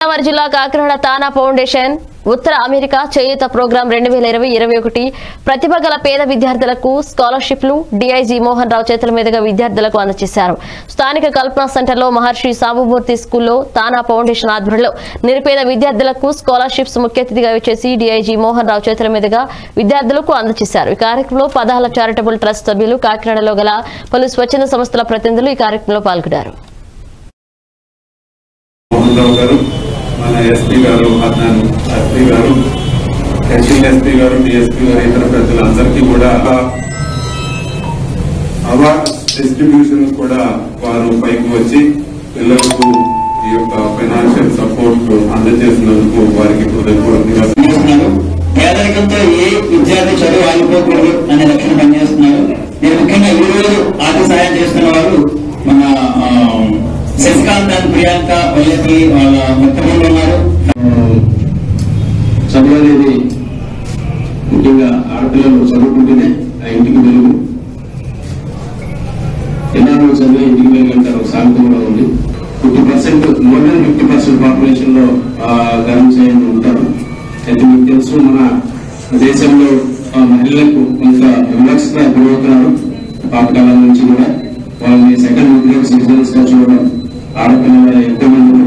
గోదావరి జిల్లా Kakinada TANA foundation ఉత్తర America చేయూత ప్రోగ్రాం రెండు వేల ఇరవై ఇరవై ఒకటి ప్రతిభ గల పేద విద్యార్థులకు స్కాలర్షిప్లు డీఐజీ మోహన్ రావు చేతుల మీదుగా విద్యార్థులకు అందజేశారు స్థానిక కల్పన సెంటర్లో మహర్షి సాబుమూర్తి స్కూల్లో తానా ఫౌండేషన్ ఆధ్వర్యంలో నిరుపేద విద్యార్థులకు స్కాలర్షిప్స్ ముఖ్య అతిథిగా వచ్చేసి డీఐజీ మోహన్ రావు చేతుల మీదుగా విద్యార్థులకు అందజేశారు ఈ కార్యక్రమంలో పదహాల చారిటబుల్ ట్రస్ట్ సభ్యులు కాకినాడలో గల పలు స్వచ్ఛంద సంస్థల ప్రతినిధులు ఈ కార్యక్రమంలో పాల్గొన్నారు మోహన్ రావు గారు మన SP garu Adnan SP garu HL SP garu DSP garu ఇతర ప్రజలందరికీ కూడా అవార్డ్ డిస్ట్రిబ్యూషన్ కూడా వారు పైకి వచ్చి పిల్లలకు ఈ యొక్క ఫైనాన్షియల్ సపోర్ట్ అందజేసినందుకు వారికి కృతజ్ఞతగా పనిచేస్తున్నారు పేదరికంతో ఏ విద్యార్థి చదువు ఆగిపోకూడదు అనే లక్ష్యం పనిచేస్తున్నారు నేను ముఖ్యంగా ఈ రోజు ఆర్థిక సహాయం చేస్తున్న వారు మన ఆ, శశికాంత్ అండ్ ప్రియాంక వాళ్ళకి వాళ్ళ మిత్రులు ఉన్నారు చదువు అనేది ముఖ్యంగా ఆడపిల్లలు చదువుకుంటేనే ఆ ఇంటికి వెలుగు ఎన్నాళ్ళు చదివే ఇంటికి వెలుగు అంటారు ఒక సామెత కూడా ఉంది fifty percent more than fifty percent population లో గర్వం చేయని ఉంటారు అయితే మీకు తెలుసు మన దేశంలో ఆ, మహిళలకు కొంత వివక్షత గురవుతున్నారు పాతకాలం నుంచి కూడా వాళ్ళని సెకండ్ ఉద్యోగ సిటిజన్స్ గా చూడడం ఆడపిల్లల ఎక్కువ మంది